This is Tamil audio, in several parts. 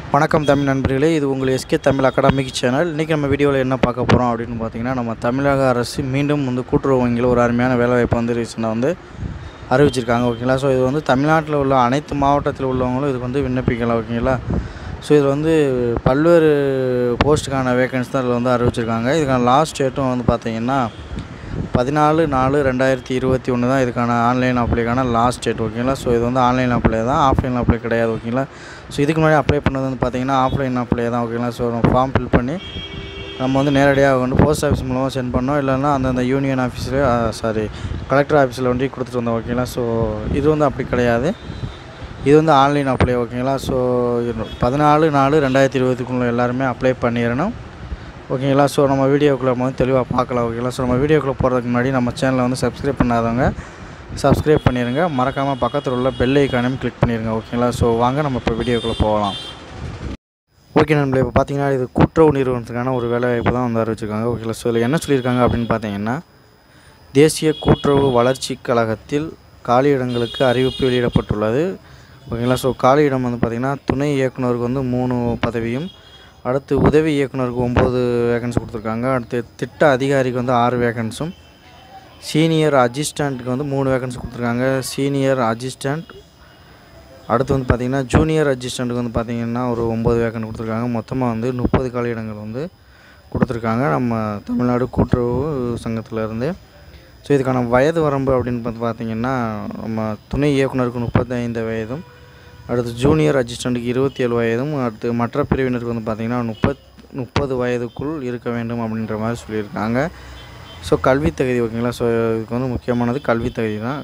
வணக்கம் தமிழ் நண்பர்களே இது உங்கள் எஸ்கே தமிழ் அகாடமிக் சேனல் இன்றைக்கி நம்ம வீடியோவில் என்ன பார்க்க போகிறோம் அப்படின்னு பார்த்தீங்கன்னா நம்ம தமிழக அரசு மீண்டும் வந்து கூட்டுறவு வங்கியில் ஒரு அருமையான வேலைவாய்ப்பு வந்து ரீசெண்டாக வந்து அறிவிச்சிருக்காங்க ஓகேங்களா ஸோ இது வந்து தமிழ்நாட்டில் உள்ள அனைத்து மாவட்டத்தில் உள்ளவங்களும் இதுக்கு வந்து விண்ணப்பிக்கலாம் ஓகேங்களா ஸோ இதில் வந்து பல்வேறு போஸ்ட்டுக்கான வேகன்சி தான் இதில் வந்து அறிவிச்சிருக்காங்க இதுக்கான லாஸ்ட் டேட்டும் வந்து பார்த்தீங்கன்னா பதினாலு நாலு ரெண்டாயிரத்தி இருபத்தி ஒன்று தான் இதுக்கான ஆன்லைன் அப்ளைக்கான லாஸ்ட் டேட் ஓகேங்களா ஸோ இது வந்து ஆன்லைன் அப்ளை தான் ஆஃப்லைன் அப்ளை கிடையாது ஓகேங்களா ஸோ இதுக்கு முன்னாடி அப்ளை பண்ணது வந்து பார்த்தீங்கன்னா ஆஃப்லைன் அப்ளை தான் ஓகேங்களா ஸோ நம்ம ஃபார்ம் ஃபில் பண்ணி நம்ம வந்து நேரடியாக வந்து போஸ்ட் ஆஃபீஸ் மூலமாக சென்ட் பண்ணோம் இல்லைன்னா அந்தந்த யூனியன் ஆஃபீஸில் சாரி கலெக்டர் ஆஃபீஸில் வந்து கொடுத்துட்டு வந்தோம் ஓகேங்களா ஸோ இது வந்து அப்படி கிடையாது இது வந்து ஆன்லைன் அப்ளை ஓகேங்களா ஸோ பதினாலு நாலு ரெண்டாயிரத்தி இருபத்துக்குள்ள எல்லாருமே அப்ளை பண்ணிடணும் ஓகேங்களா ஸோ நம்ம வீடியோக்குள்ளே வந்து தெளிவாக பார்க்கலாம் ஓகேங்களா ஸோ நம்ம வீடியோக்குள்ளே போகிறதுக்கு முன்னாடி நம்ம சேனலை வந்து சப்ஸ்கிரைப் பண்ணாதவங்க சப்ஸ்கிரைப் பண்ணிடுங்க மறக்காமல் பக்கத்தில் உள்ள பெல் ஐக்கானையும் கிளிக் பண்ணிடுங்க ஓகேங்களா ஸோ வாங்க நம்ம இப்போ வீடியோக்குள்ளே போகலாம் ஓகே நண்பர்களே இப்போ பார்த்தீங்கன்னா இது கூட்டுறவு நிறுவனத்துக்கான ஒரு வேலை வாய்ப்பு தான் வந்து அறிவிச்சிருக்காங்க ஓகேங்களா ஸோ இதில் என்ன சொல்லியிருக்காங்க அப்படின்னு பார்த்தீங்கன்னா தேசிய கூட்டுறவு வளர்ச்சி கழகத்தில் காலியிடங்களுக்கு அறிவிப்பு வெளியிடப்பட்டுள்ளது ஓகேங்களா ஸோ காலியிடம் வந்து பார்த்திங்கன்னா துணை இயக்குனருக்கு வந்து மூணு பதவியும் அடுத்து உதவி இயக்குனருக்கு ஒம்பது வேகன்சி கொடுத்துருக்காங்க அடுத்து திட்ட அதிகாரிக்கு வந்து ஆறு வேகன்ஸும் சீனியர் அசிஸ்டண்ட்டுக்கு வந்து மூணு வேகன்சி கொடுத்துருக்காங்க சீனியர் அசிஸ்டண்ட் அடுத்து வந்து பார்த்திங்கன்னா ஜூனியர் அசிஸ்டண்ட்டுக்கு வந்து பார்த்திங்கன்னா ஒரு ஒம்பது வேகன் கொடுத்துருக்காங்க மொத்தமாக வந்து முப்பது காலியிடங்கள் வந்து கொடுத்துருக்காங்க நம்ம தமிழ்நாடு கூட்டுறவு சங்கத்திலேருந்து ஸோ இதுக்கான வயது வரம்பு அப்படின்னு பார்த்து பார்த்திங்கன்னா நம்ம துணை இயக்குனருக்கு முப்பத்தைந்து வயதும் அடுத்து ஜூனியர் அசிஸ்டண்ட்டுக்கு இருபத்தி ஏழு வயதும் அடுத்து மற்ற பிரிவினருக்கு வந்து பார்த்திங்கன்னா முப்பத் முப்பது வயதுக்குள் இருக்க வேண்டும் அப்படின்ற மாதிரி சொல்லியிருக்காங்க ஸோ கல்வி தகுதி ஓகேங்களா ஸோ இதுக்கு வந்து முக்கியமானது கல்வி தகுதி தான்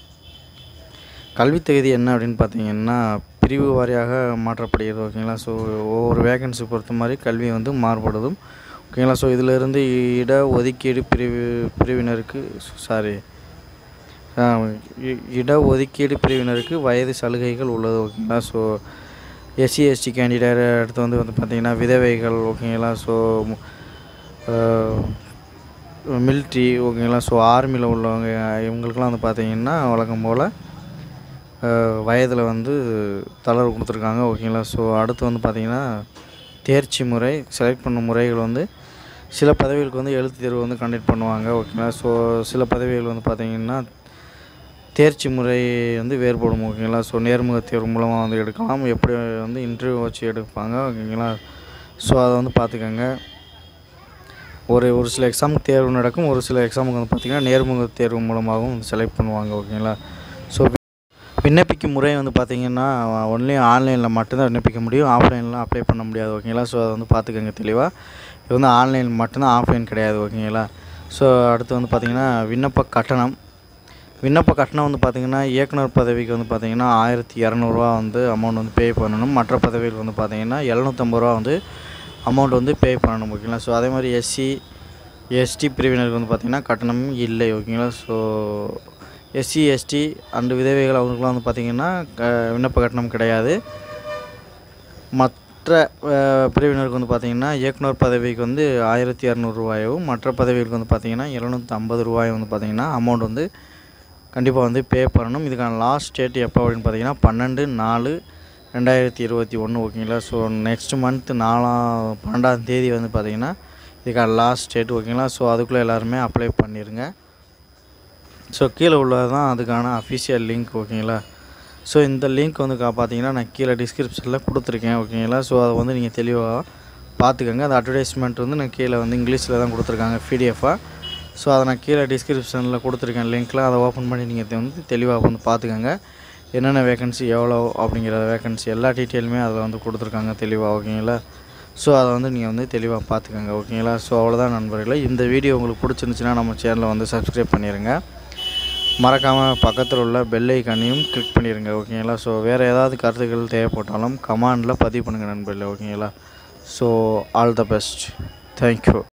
கல்வி தகுதி என்ன அப்படின்னு பார்த்தீங்கன்னா பிரிவு வாரியாக மாற்றப்படுகிறது ஓகேங்களா ஸோ ஒவ்வொரு வேகன்சி பொறுத்த மாதிரி கல்வி வந்து மாறுபடுதும் ஓகேங்களா ஸோ இதிலிருந்து இட ஒதுக்கீடு பிரிவு பிரிவினருக்கு சாரி இட ஒதுக்கீடு பிரிவினருக்கு வயது சலுகைகள் உள்ளது ஓகேங்களா ஸோ எஸ்சி எஸ்டி கேண்டிடேட் அடுத்து வந்து வந்து பார்த்திங்கன்னா விதவைகள் ஓகேங்களா ஸோ மில்ட்ரி ஓகேங்களா ஸோ ஆர்மியில் உள்ளவங்க இவங்களுக்கெல்லாம் வந்து பார்த்திங்கன்னா வழக்கம் போல் வயதில் வந்து தளர்வு கொடுத்துருக்காங்க ஓகேங்களா ஸோ அடுத்து வந்து பார்த்திங்கன்னா தேர்ச்சி முறை செலக்ட் பண்ண முறைகள் வந்து சில பதவிகளுக்கு வந்து எழுத்து தேர்வு வந்து கண்டக்ட் பண்ணுவாங்க ஓகேங்களா ஸோ சில பதவிகள் வந்து பார்த்திங்கன்னா தேர்ச்சி முறை வந்து வேறுபடும் ஓகேங்களா ஸோ நேர்முக தேர்வு மூலமாக வந்து எடுக்கலாம் எப்படி வந்து இன்டர்வியூ வச்சு எடுப்பாங்க ஓகேங்களா ஸோ அதை வந்து பார்த்துக்கோங்க ஒரு ஒரு சில எக்ஸாமுக்கு தேர்வு நடக்கும் ஒரு சில எக்ஸாமுக்கு வந்து பார்த்திங்கன்னா நேர்முக தேர்வு மூலமாகவும் வந்து செலக்ட் பண்ணுவாங்க ஓகேங்களா ஸோ விண்ணப்பிக்கும் முறை வந்து பார்த்திங்கன்னா ஒன்லி ஆன்லைனில் மட்டும்தான் விண்ணப்பிக்க முடியும் ஆஃப்லைனில் அப்ளை பண்ண முடியாது ஓகேங்களா ஸோ அதை வந்து பார்த்துக்கோங்க தெளிவாக இது வந்து ஆன்லைன் மட்டும்தான் ஆஃப்லைன் கிடையாது ஓகேங்களா ஸோ அடுத்து வந்து பார்த்திங்கன்னா விண்ணப்ப கட்டணம் விண்ணப்ப கட்டணம் வந்து பார்த்திங்கன்னா இயக்குனர் பதவிக்கு வந்து பார்த்திங்கன்னா ஆயிரத்தி இரநூறுவா வந்து அமௌண்ட் வந்து பே பண்ணணும் மற்ற பதவிகளுக்கு வந்து பார்த்திங்கன்னா எழுநூற்றம்பது ரூபா வந்து அமௌண்ட் வந்து பே பண்ணணும் ஓகேங்களா ஸோ அதே மாதிரி எஸ்சி எஸ்டி பிரிவினருக்கு வந்து பார்த்திங்கன்னா கட்டணம் இல்லை ஓகேங்களா ஸோ எஸ்சி எஸ்டி அண்டு விதவைகள் அவங்களுக்குலாம் வந்து பார்த்திங்கன்னா விண்ணப்ப கட்டணம் கிடையாது மற்ற பிரிவினருக்கு வந்து பார்த்திங்கன்னா இயக்குனர் பதவிக்கு வந்து ஆயிரத்தி இரநூறுவாயும் மற்ற பதவிகளுக்கு வந்து பார்த்திங்கன்னா எழுநூற்றி ஐம்பது ரூபாயும் வந்து பார்த்திங்கன்னா அமௌண்ட் வந்து கண்டிப்பாக வந்து பே பண்ணணும் இதுக்கான லாஸ்ட் டேட் எப்போ அப்படின்னு பார்த்தீங்கன்னா பன்னெண்டு நாலு ரெண்டாயிரத்தி இருபத்தி ஒன்று ஓகேங்களா ஸோ நெக்ஸ்ட் மந்த் நாலாம் பன்னெண்டாம் தேதி வந்து பார்த்திங்கன்னா இதுக்கான லாஸ்ட் டேட் ஓகேங்களா ஸோ அதுக்குள்ளே எல்லாருமே அப்ளை பண்ணிடுங்க ஸோ கீழே உள்ளது தான் அதுக்கான அஃபிஷியல் லிங்க் ஓகேங்களா ஸோ இந்த லிங்க் வந்து பார்த்தீங்கன்னா நான் கீழே டிஸ்கிரிப்ஷனில் கொடுத்துருக்கேன் ஓகேங்களா ஸோ அதை வந்து நீங்கள் தெளிவாக பார்த்துக்கோங்க அந்த அட்வர்டைஸ்மெண்ட் வந்து நான் கீழே வந்து இங்கிலீஷில் தான் கொடுத்துருக்காங்க பிடிஎஃபாக ஸோ அதை நான் கீழே டிஸ்கிரிப்ஷனில் கொடுத்துருக்கேன் லிங்க்கில் அதை ஓப்பன் பண்ணி நீங்கள் வந்து தெளிவாக வந்து பார்த்துக்கோங்க என்னென்ன வேகன்சி எவ்வளோ அப்படிங்கிற வேகன்சி எல்லா டீட்டெயிலுமே அதில் வந்து கொடுத்துருக்காங்க தெளிவாக ஓகேங்களா ஸோ அதை வந்து நீங்கள் வந்து தெளிவாக பார்த்துக்கோங்க ஓகேங்களா ஸோ அவ்வளோதான் நண்பர்களே இந்த வீடியோ உங்களுக்கு பிடிச்சிருந்துச்சுன்னா நம்ம சேனலை வந்து சப்ஸ்கிரைப் பண்ணிடுங்க மறக்காமல் பக்கத்தில் உள்ள பெல் ஐக்கானையும் கிளிக் பண்ணிடுங்க ஓகேங்களா ஸோ வேறு ஏதாவது கருத்துக்கள் தேவைப்பட்டாலும் கமாண்டில் பதிவு பண்ணுங்கள் நண்பர்களே ஓகேங்களா so all the best thank you